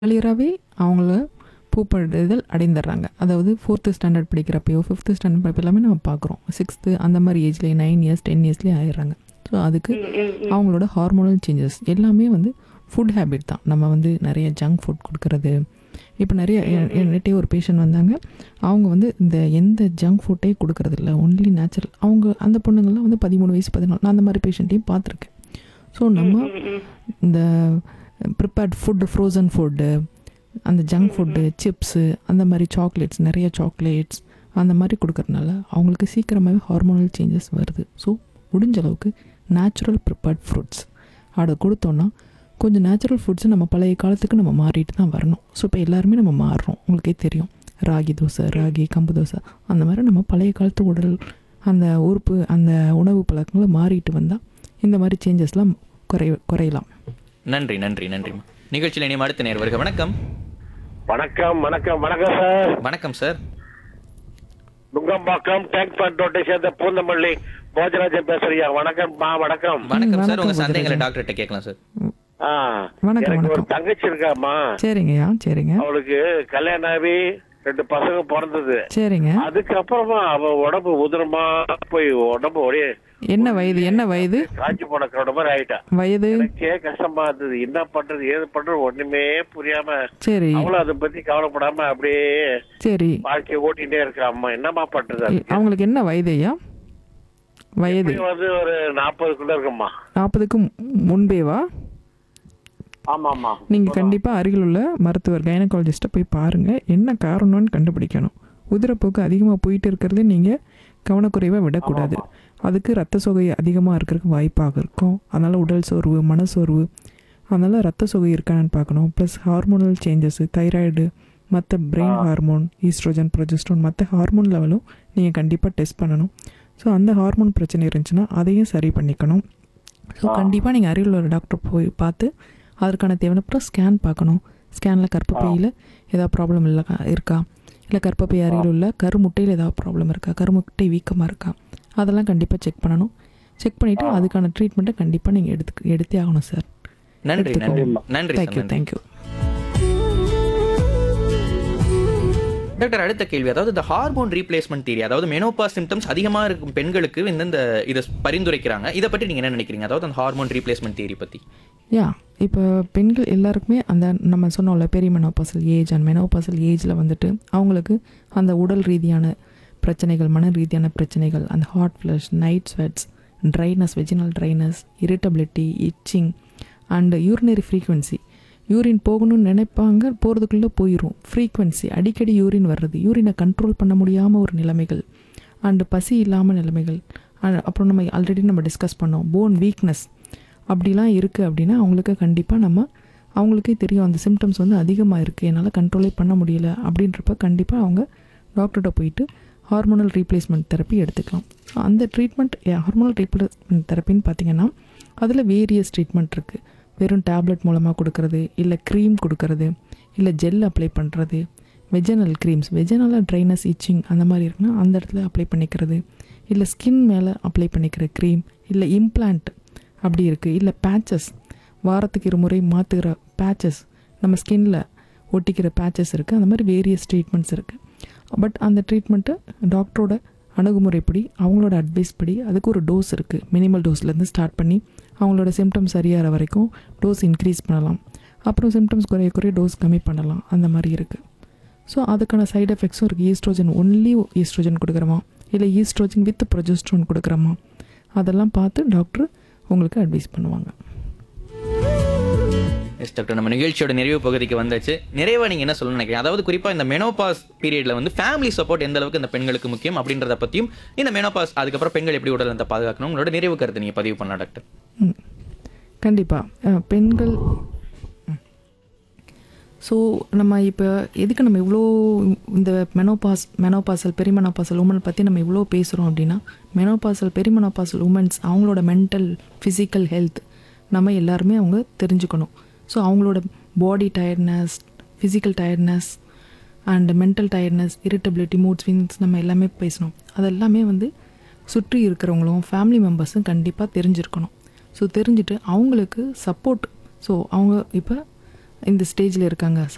கிளியராகவே அவங்கள பூப்படைதல் அடைந்துடுறாங்க அதாவது ஃபோர்த்து ஸ்டாண்டர்ட் படிக்கிறப்பையோ ஃபிஃப்த்து ஸ்டாண்டர்ட் படிப்போ எல்லாமே நம்ம பார்க்குறோம் சிக்ஸ்த்து அந்த மாதிரி ஏஜ்லேயே நைன் இயர்ஸ் டென் இயர்ஸ்லேயே ஆயிடுறாங்க ஸோ அதுக்கு அவங்களோட ஹார்மோனல் சேஞ்சஸ் எல்லாமே வந்து ஃபுட் ஹேபிட் தான் நம்ம வந்து நிறைய ஜங்க் ஃபுட் கொடுக்கறது இப்போ நிறைய எ- என்கிட்டயே ஒரு பேஷண்ட் வந்தாங்க அவங்க வந்து இந்த எந்த ஜங்க் ஃபுட்டே கொடுக்கறது இல்லை ஒன்லி நேச்சுரல் அவங்க அந்த பொண்ணுங்கள்லாம் வந்து பதிமூணு வயசு பதினாலு நான் அந்த மாதிரி பேஷண்ட்டையும் பார்த்துருக்கேன் ஸோ நம்ம இந்த ப்ரிப்பேர்ட் ஃபுட்டு ஃப்ரோசன் ஃபுட்டு அந்த ஜங்க் ஃபுட்டு சிப்ஸு அந்த மாதிரி சாக்லேட்ஸ் நிறைய சாக்லேட்ஸ் அந்த மாதிரி கொடுக்கறனால அவங்களுக்கு சீக்கிரமாகவே ஹார்மோனல் சேஞ்சஸ் வருது ஸோ முடிஞ்ச அளவுக்கு நேச்சுரல் ப்ரிப்பேர்ட் ஃப்ரூட்ஸ் அதை கொடுத்தோன்னா கொஞ்சம் நேச்சுரல் ஃபுட்ஸை நம்ம பழைய காலத்துக்கு நம்ம மாறிட்டு தான் வரணும் ஸோ இப்போ எல்லாருமே நம்ம மாறுறோம் உங்களுக்கே தெரியும் ராகி தோசை ராகி கம்பு தோசை அந்த மாதிரி நம்ம பழைய காலத்து உடல் அந்த உறுப்பு அந்த உணவு பழக்கங்களை மாறிட்டு வந்தால் இந்த மாதிரி சேஞ்சஸ்லாம் குறை குறையலாம் நன்றி நன்றி நன்றிம்மா நிகழ்ச்சியில் இனிமே அடுத்த நேர் வருக வணக்கம் வணக்கம் வணக்கம் வணக்கம் சார் வணக்கம் சார் நுங்கம்பாக்கம் டேங்க் பண்டோட்டை சேர்ந்த பூந்தமல்லி போஜராஜன் பேசுறியா வணக்கம் மா வணக்கம் வணக்கம் சார் உங்க வணக்கம் சந்தேகங்களை குதிரை. டாக்டர்கிட்ட கேட்கலாம் சார் ஆ, வணக்கம், எனக்கு ஒரு வணக்கம். தங்கச்சி இருக்காம்மா சரிங்கய்யா சரிங்க அவளுக்கு கல்யாணம் ஆகி ரெண்டு பசங்க பிறந்தது சரிங்க அதுக்கப்புறமா அவ உடம்பு உதிரமா போய் உடம்பு ஒரே என்ன வயது என்ன வயது காஞ்சி போன கரோட மாதிரி ஆயிட்டா வயது எனக்கே கஷ்டமா இருந்தது என்ன பண்றது ஏது பண்றது ஒண்ணுமே புரியாம சரி அவளும் அதை பத்தி கவலைப்படாம அப்படியே சரி வாழ்க்கையை ஓட்டிட்டே இருக்கா அம்மா என்னம்மா பண்றது இ- அதுக்கு? அவங்களுக்கு என்ன வயது ஐயா வயது இப்படி வந்து ஒரு நாற்பதுக்குள்ள இருக்கும்மா நாற்பதுக்கு முன்பேவா ஆமா ஆமா நீங்கள் கண்டிப்பாக அருகில் உள்ள மருத்துவர் கைனகாலஜிஸ்ட்டை போய் பாருங்கள் என்ன காரணம்னு கண்டுபிடிக்கணும் உதிரப்போக்கு அதிகமாக போயிட்டு இருக்கிறது நீங்கள் கவனக்குறைவாக விடக்கூடாது அதுக்கு ரத்த சோகை அதிகமாக இருக்கிறதுக்கு வாய்ப்பாக இருக்கும் அதனால் உடல் சோர்வு மனசோர்வு அதனால் ரத்த சோகை இருக்கான்னு பார்க்கணும் ப்ளஸ் ஹார்மோனல் சேஞ்சஸ் தைராய்டு மற்ற பிரெயின் ஹார்மோன் ஈஸ்ட்ரோஜன் ப்ரொஜெஸ்ட்ரோன் மற்ற ஹார்மோன் லெவலும் நீங்கள் கண்டிப்பாக டெஸ்ட் பண்ணணும் ஸோ அந்த ஹார்மோன் பிரச்சனை இருந்துச்சுன்னா அதையும் சரி பண்ணிக்கணும் ஸோ கண்டிப்பாக நீங்கள் அருகில் உள்ள டாக்டர் போய் பார்த்து அதற்கான தேவையான அப்புறம் ஸ்கேன் பார்க்கணும் ஸ்கேனில் கர்ப்பப்பையில் ஏதாவது ப்ராப்ளம் இல்லை இருக்கா இல்லை கர்ப்பப்பை அருகில் உள்ள கருமுட்டையில் ஏதாவது ப்ராப்ளம் இருக்கா கருமுட்டை வீக்கமாக இருக்கா அதெல்லாம் கண்டிப்பாக செக் பண்ணணும் செக் பண்ணிவிட்டு அதுக்கான ட்ரீட்மெண்ட்டை கண்டிப்பாக நீங்கள் எடுத்து எடுத்தே ஆகணும் சார் நன்றி நன்றி நன்றி சார் தேங்க்யூ நன்றி தேங்க்யூ டாக்டர் அடுத்த கேள்வி அதாவது இந்த ஹார்மோன் ரீப்ளேஸ்மெண்ட் தியரி அதாவது மெனோபா சிம்டம்ஸ் அதிகமாக இருக்கும் பெண்களுக்கு இந்த இந்த இதை பரிந்துரைக்கிறாங்க இதை பற்றி நீங்கள் என்ன நினைக்கிறீங்க அதாவது அந்த ஹார்மோன் ரீப்ளேஸ்மெண்ட் தியரி பற்றி யா இப்போ பெண்கள் எல்லாருக்குமே அந்த நம்ம சொன்னோம்ல பெரிய மெனோபாசல் ஏஜ் அண்ட் மெனோபாசல் ஏஜில் வந்துட்டு அவங்களுக்கு அந்த உடல் ரீதியான பிரச்சனைகள் மன ரீதியான பிரச்சனைகள் அந்த hot flush night sweats dryness vaginal dryness irritability itching and urinary frequency urine போகணும்னு நினைப்பாங்க போகிறதுக்குள்ளே போயிடும் ஃப்ரீக்வன்சி அடிக்கடி யூரின் வர்றது யூரினை கண்ட்ரோல் பண்ண முடியாமல் ஒரு நிலைமைகள் அண்டு பசி இல்லாமல் நிலைமைகள் and அப்புறம் நம்ம ஆல்ரெடி நம்ம டிஸ்கஸ் பண்ணோம் போன் வீக்னஸ் அப்படிலாம் இருக்குது அப்படின்னா அவங்களுக்கு கண்டிப்பாக நம்ம அவங்களுக்கே தெரியும் அந்த சிம்டம்ஸ் வந்து அதிகமாக இருக்குது என்னால் கண்ட்ரோலே பண்ண முடியல அப்படின்றப்ப கண்டிப்பாக அவங்க டாக்டர்கிட்ட போயிட்டு ஹார்மோனல் ரீப்ளேஸ்மெண்ட் தெரப்பி எடுத்துக்கலாம் ஸோ அந்த ட்ரீட்மெண்ட் ஹார்மோனல் ரீப்ளேஸ்மெண்ட் தெரப்பின்னு பார்த்தீங்கன்னா அதில் வேரியஸ் ட்ரீட்மெண்ட் இருக்குது வெறும் டேப்லெட் மூலமாக கொடுக்கறது இல்லை க்ரீம் கொடுக்கறது இல்லை ஜெல் அப்ளை பண்ணுறது வெஜனல் க்ரீம்ஸ் வெஜனலாக ட்ரைனஸ் இச்சிங் அந்த மாதிரி இருக்குன்னா அந்த இடத்துல அப்ளை பண்ணிக்கிறது இல்லை ஸ்கின் மேலே அப்ளை பண்ணிக்கிற க்ரீம் இல்லை இம்ப்ளான்ட் அப்படி இருக்குது இல்லை பேச்சஸ் வாரத்துக்கு இருமுறை மாற்றுகிற பேச்சஸ் நம்ம ஸ்கின்ல ஒட்டிக்கிற பேச்சஸ் இருக்குது அந்த மாதிரி வேரியஸ் ட்ரீட்மெண்ட்ஸ் இருக்குது பட் அந்த ட்ரீட்மெண்ட்டு டாக்டரோட அணுகுமுறைப்படி அவங்களோட அட்வைஸ் படி அதுக்கு ஒரு டோஸ் இருக்குது மினிமல் டோஸ்லேருந்து ஸ்டார்ட் பண்ணி அவங்களோட சிம்டம்ஸ் சரியாகிற வரைக்கும் டோஸ் இன்க்ரீஸ் பண்ணலாம் அப்புறம் சிம்டம்ஸ் குறைய குறைய டோஸ் கம்மி பண்ணலாம் அந்த மாதிரி இருக்குது ஸோ அதுக்கான சைடு எஃபெக்ட்ஸும் இருக்குது ஈஸ்ட்ரோஜன் ஒன்லி ஈஸ்ட்ரோஜன் கொடுக்குறோமா இல்லை ஈஸ்ட்ரோஜன் வித் ப்ரொஜெஸ்ட்ரோன் கொடுக்குறோமா அதெல்லாம் பார்த்து டாக்டர் உங்களுக்கு அட்வைஸ் பண்ணுவாங்க எஸ் டாக்டர் நம்ம நிகழ்ச்சியோட நிறைவு பகுதிக்கு வந்தாச்சு நிறைவா நீங்க என்ன சொல்லணும்னு நினைக்கிறீங்க அதாவது குறிப்பா இந்த மெனோபாஸ் பீரியட்ல வந்து ஃபேமிலி சப்போர்ட் எந்த அளவுக்கு இந்த பெண்களுக்கு முக்கியம் அப்படின்றத பத்தியும் இந்த மெனோபாஸ் அதுக்கப்புறம் பெண்கள் எப்படி உடல் நலத்தை பாதுகாக்கணும் உங்களோட நிறைவு கருத்தை நீங்க பதிவு பண்ணலாம் டாக்டர் ம் கண்டிப்பாக பெண்கள் ஸோ நம்ம இப்போ எதுக்கு நம்ம இவ்வளோ இந்த மெனோபாஸ் மெனோபாசல் பெரிமெனோபாசல் உமன் பற்றி நம்ம இவ்வளோ பேசுகிறோம் அப்படின்னா மெனோபாசல் பெரிமெனோபாசல் உமன்ஸ் அவங்களோட மென்டல் ஃபிசிக்கல் ஹெல்த் நம்ம எல்லாருமே அவங்க தெரிஞ்சுக்கணும் ஸோ அவங்களோட body tiredness physical tiredness and mental tiredness irritability mood swings நம்ம எல்லாமே பேசணும் அதெல்லாமே வந்து சுற்றி இருக்கிறவங்களும் ஃபேமிலி மெம்பர்ஸும் கண்டிப்பாக தெரிஞ்சிருக்கணும் ஸோ தெரிஞ்சுட்டு அவங்களுக்கு சப்போர்ட் ஸோ அவங்க இப்போ இந்த ஸ்டேஜில் இருக்காங்க